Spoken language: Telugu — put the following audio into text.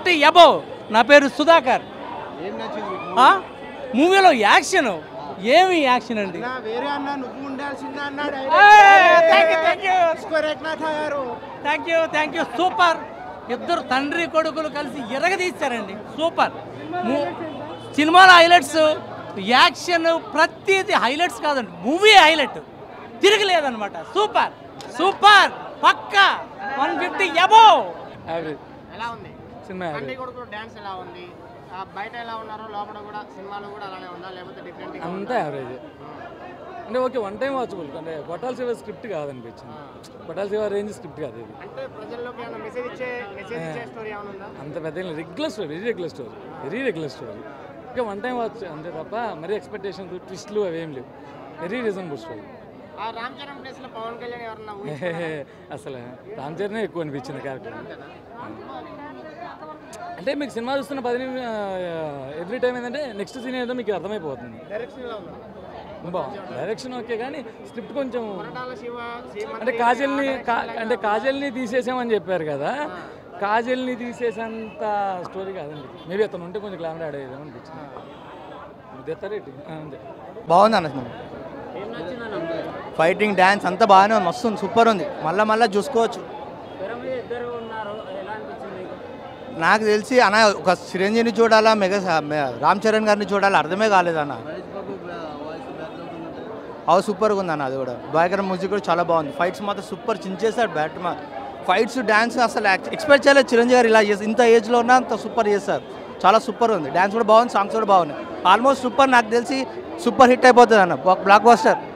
ఫిఫ్టీ అబోవ్ నా పేరు సుధాకర్ ఏం నచ్చింది మీకు? ఆ? మూవీలో యాక్షన్ ఏమి యాక్షన్ అండి నా వేరే అన్న నువ్వు ఉండాల్సిందే అన్నాడు thank you thank you Rekhanath garu thank you thank you super ఇద్దరు తండ్రి కొడుకులు కలిసి ఎరగదీశారండి సూపర్ ము- సినిమాలో హైలైట్స్ యాక్షన్ ప్రతిదీ హైలైట్స్ కాదండి మూవీ హైలైట్ తిరగలేదన్నమాట సూపర్ సూపర్ పక్కా వన్ ఫిఫ్టీ అబోవ్ యావరేజ్ ఎలా ఉంది సినిమా తండ్రి యావరేజ్ కొడుకు డాన్స్ ఎలా ఉంది ఆ, బయట ఎలా ఉన్నారో లోపల కూడా సినిమాలో కూడా అలానే ఉందా లేకపోతే డిఫరెంట్ అంతా యావరేజ్ అంటే ఓకే వన్ టైం వాచబుల్ అంటే కొట్టాల శివ స్క్రిప్ట్ కాదనిపించింది కొట్టాల శివ రేంజ్ స్క్రిప్ట్ కాదు ఇది అంటే ప్రజల్లోకి ఏమైనా మెసేజ్ ఇచ్చే మెసేజ్ ఇచ్చే స్టోరీ ఏమైనా ఉందా అంత పెద్ద regular story very regular story very regular story ఇంకా వన్ టైం వాచ్ అంతే తప్ప మరీ ఎక్స్పెక్టేషన్స్ ట్విస్ట్లు అవేం లేవు వెరీ రీజనబుల్ స్టోరీ ఆ రామ్ చరణ్ ప్లేస్ లో పవన్ కళ్యాణ్ ఎవరన్నా ఊహించుకున్నారా? అసలు రామ్ చరణే ఎక్కువ అనిపించింది క్యారెక్టర్ అంటే మీకు సినిమా చూస్తున్న పది ఎవ్రీ టైం ఏంటంటే నెక్స్ట్ సీన్ ఏదో మీకు అర్థమైపోతుంది డైరెక్షన్ ఎలా ఉందా బాగుంది డైరెక్షన్ ఓకే కానీ స్క్రిప్ట్ కొంచెం కొరటాల శివ శ్రీమంత్ అంటే కాజల్ని కా- అంటే కాజల్ని తీసేసామని చెప్పారు కదా కాజల్ని తీసేసేంత స్టోరీ కాదండి మేబీ అతను ఉంటే కొంచెం క్లారిటీ ఆడేదేమో అనిపించింది ముద్దెత్తారేటి అంతే బాగుంది అన్న సినిమా ఫైటింగ్ డ్యాన్స్ అంతా బాగానే ఉంది మస్తు ఉంది సూపర్ ఉంది మళ్ళా మళ్ళీ చూసుకోవచ్చు నాకు తెలిసి అన్న ఒక చిరంజీవిని చూడాలా మెగా రామ్ చరణ్ గారిని చూడాలా అర్థమే కాలేదన్న అవు సూపర్గా ఉంది అన్న అది కూడా భయంకర మ్యూజిక్ కూడా చాలా బాగుంది ఫైట్స్ మాత్రం సూపర్ చించేశాడు బ్యాట్ మా ఫైట్స్ డాన్స్ అసలు ఎక్స్పెక్ట్ చేయలేదు చిరంజీవి గారు ఇలా చేసి ఇంత ఏజ్లో ఉన్నా అంత సూపర్ చేస్తారు చాలా సూపర్ ఉంది డ్యాన్స్ కూడా బాగుంది సాంగ్స్ కూడా బాగున్నాయి ఆల్మోస్ట్ సూపర్ నాకు తెలిసి సూపర్ హిట్ అయిపోతుంది అన్న బ్లాక్ బస్టర్